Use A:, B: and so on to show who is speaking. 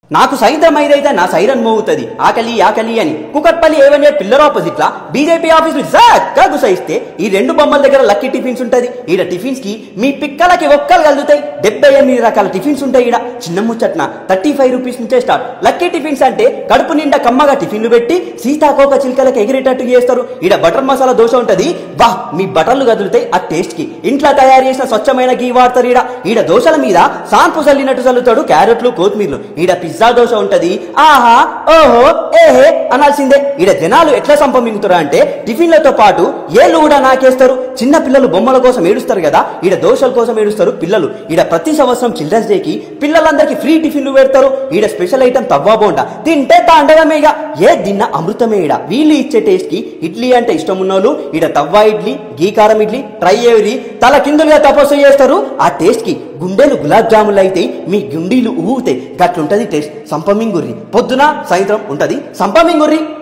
A: నాకు సాయంత్రం ఐదైతే నా సైరన్ మోగుతుంది ఆకలి ఆకలి అని కుకట్పల్లి ఏవన్యే పిల్లర్ ఆపోజిట్ లా బీజేపీ ఆఫీస్ చక్కగా గుసైస్తే ఈ రెండు బొమ్మల దగ్గర లక్కీ టిఫిన్స్ ఉంటది ఈడ టిఫిన్స్ కి మీ పిక్కలకి ఒక్కలు కలుగుతాయి డెబ్బై ఎనిమిది రకాల టిఫిన్స్ ఉంటాయి ఈడ చిన్న ముచ్చట్న థర్టీ ఫైవ్ రూపీస్ నుంచే స్టార్ట్ లక్కీ టిఫిన్స్ అంటే కడుపు నిండా కమ్మగా టిఫిన్లు పెట్టి సీతాకోక చిలుకలకు ఎగిరేటట్టు చేస్తారు ఈడ బటర్ మసాలా దోశ ఉంటది వా మీ బటర్లు కదులుతాయి ఆ టేస్ట్ కి ఇంట్లో తయారు చేసిన స్వచ్ఛమైన గీ వాడతారు ఈడ ఈడ దోశల మీద సాంపు చల్లినట్టు చల్లుతాడు క్యారెట్లు కొత్తిమీరలు ఈడ పిజ్జా దోశ ఉంటది ఆహా ఓహో ఏహే అనాల్సిందే ఈడ జనాలు ఎట్లా సంపమింగుతారు అంటే టిఫిన్లతో పాటు ఏళ్ళు కూడా నాకేస్తారు చిన్న పిల్లలు బొమ్మల కోసం ఏడుస్తారు కదా ఈడ దోశల కోసం ఏడుస్తారు పిల్లలు ఈడ ప్రతి సంవత్సరం చిల్డ్రన్స్ డే కి పిల్లలందరికీ ఫ్రీ టిఫిన్లు పెడతారు ఈడ స్పెషల్ ఐటమ్ తవ్వా బోండా తింటే తాండవమే ఇక ఏ దిన్న అమృతమే ఈడ వీళ్ళు ఇచ్చే టేస్ట్ కి ఇడ్లీ అంటే ఇష్టం ఉన్నోళ్ళు ఈడ తవ్వా ఇడ్లీ గీ కారం ఇడ్లీ ట్రై ఏరి తల కిందులుగా తపస్సు చేస్తారు ఆ టేస్ట్ కి గుండెలు గులాబ్ జాములు అయితే మీ గుండీలు ఊగుతాయి గట్లుంటది టేస్ట్ సంపమింగుర్రి పొద్దున సాయంత్రం ఉంటది సంపమింగుర్రి